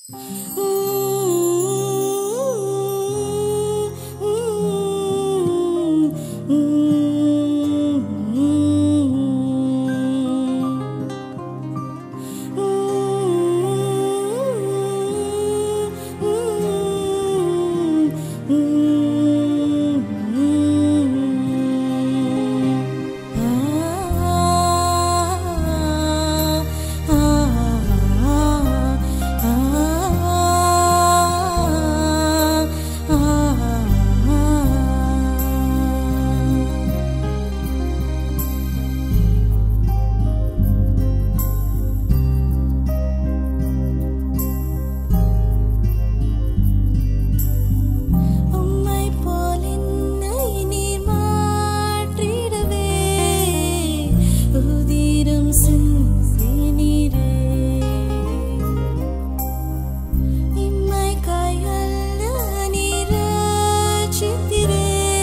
உம்மை போல் என்னை நீர் மாற்றிடவே உதிரம் சிந்தினீரே இம்மை கையல்ல நீர் ரட்சித்தீரே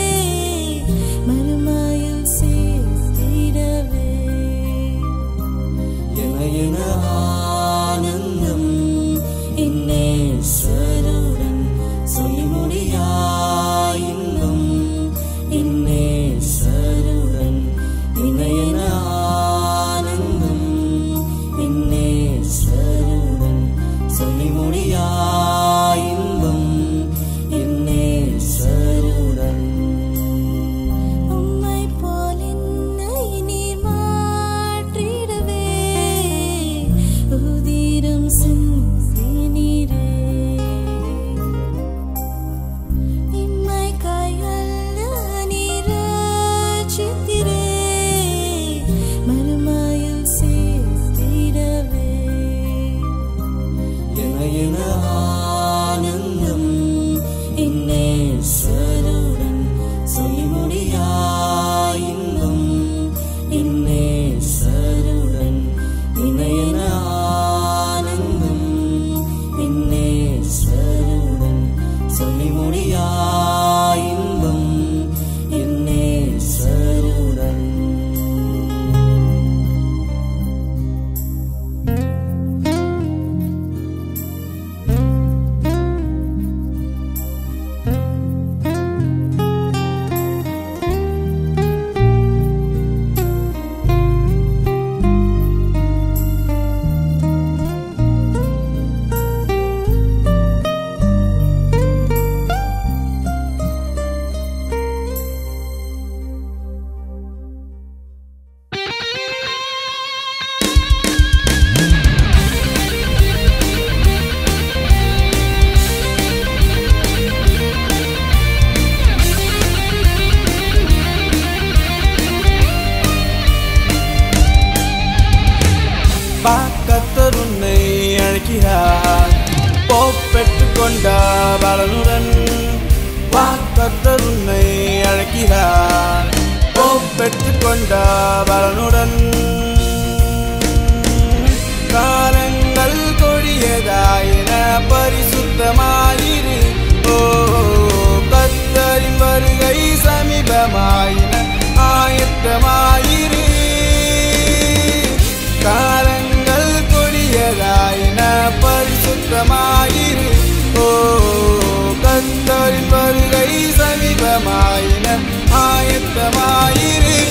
மறுமையில் சேர்த்திடவே என என ஆனந்தம் இன்னேஸ்வருடன் சொல்லி முடியா இன்பம் இன்னேஸ்வருடன் இணையன ஆனந்தம் இன்னேஸ்வருடன் சொல்லி முடியா இன்பம் இன்னேஸ்வருடன் உம்மை போல் என்னை நீர் மாற்றிடவே உதிரம் சிந்தினீரே இம்மை கையல்ல நீர் ரட்சித்தீரே மறுமையில் சேர்த்திடவே என என ஆனந்தம் இன்னேஸ்வருடன் சொல்லி முடியா இன்பம் இன்னேஸ்வருடன் இணையன ஆனந்தம் இன்னேஸ்வருடன் சொல்லி முடியா இன்பம் இன்னேஸ்வருடன் கத்தர் உன்னை அழைக்கிறார் போப்பெற்று கொண்ட பலனுடன் கத்தர் உன்னை அழைக்கிறார் போப்பெற்று கொண்ட பலனுடன் காலங்கள் கொடியதாயின பரிசுத்தமாயிரு ஓ கத்தரின் வருகை சமீபமாயின ஆயத்தமாயிரு காலங்கள் கொடியதாயின பரிசுத்தமாயிரு ஓ கத்தரின் வருகை சமீபமாயின ஆயத்தமாயிரு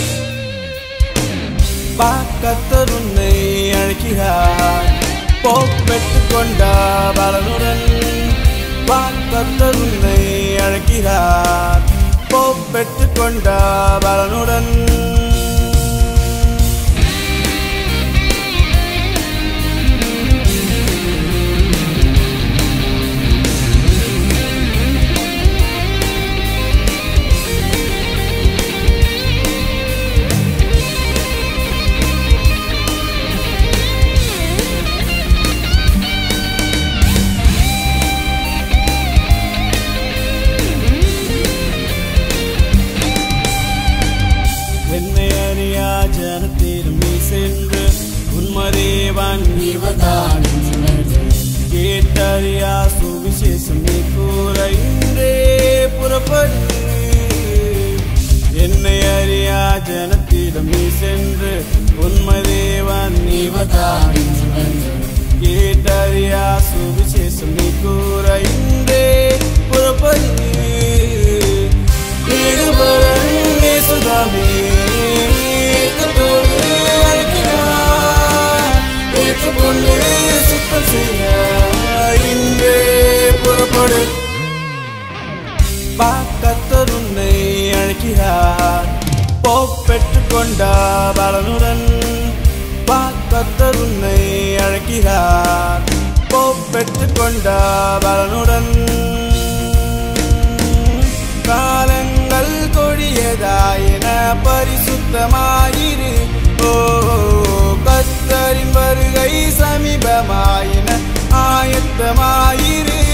கத்தர் உன்னை அழைக்கிறார் போப்பெற்று கொண்ட பலனுடன் கத்தர் உன்னை அழைக்கிறார் போப்பெற்று கொண்ட பலனுடன் என்னை அறியா ஜனத்திலும் நீ சென்று உன்மதேவன் இவர்தான் என்று கேட்டறியா சுவிசேஷம் நீ கூற இன்றே புறப்படு என்னை அறியா ஜனத்திடம் நீ சென்று உன்மதேவன் இவர்தான் என்று கேட்டறியா கேட்டறியா சுவிசேஷம் நீ கூற இன்றே புறப்படி ஈடுபடே சுதாமே ஏக்கத்தோடு அழைக்கிறார். ஏற்றுக்கொண்டு சுத்தம் செய்ய இன்றே புறப்படு கத்தர் உன்னை அழைக்கிறார் போ பெற்றுக்கொண்ட பலனுடன் கத்தர் உன்னை அழைக்கிறார் போ பெற்றுக்கொண்ட பலனுடன் காலங்கள் கொடியதாயின பரிசுத்தமாயிரு ஓ கத்தரின் வருகை சமீபமாயின ஆயத்தமாயிரு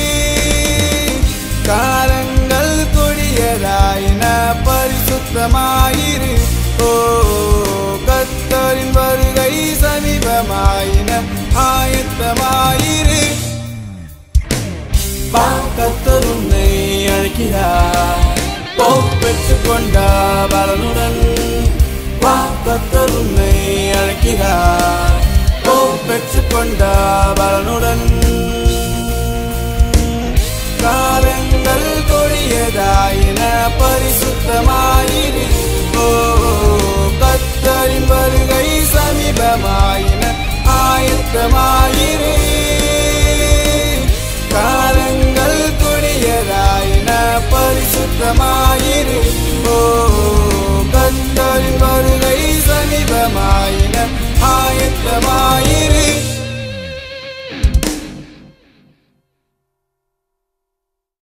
காலங்கள் கொடியதாயின பரிசுத்தமாயிரு ஓ கத்தரின் வருகை சமீபமாயின ஆயத்தமாயிரு கத்தர் உன்னை அழைக்கிறார் போ பெற்றுக்கொண்ட பலனுடன் வா கத்தர் உன்னை அழைக்கிறார் போ பெற்றுக்கொண்ட பலனுடன் காலங்கள் கொடியதாயின பரிசுத்தமாயிரு ஓ கத்தரின் வருகை சமீபமாயின ஆயத்தமாயிரு காலங்கள் கொடியதாயின பரிசுத்தமாயிரு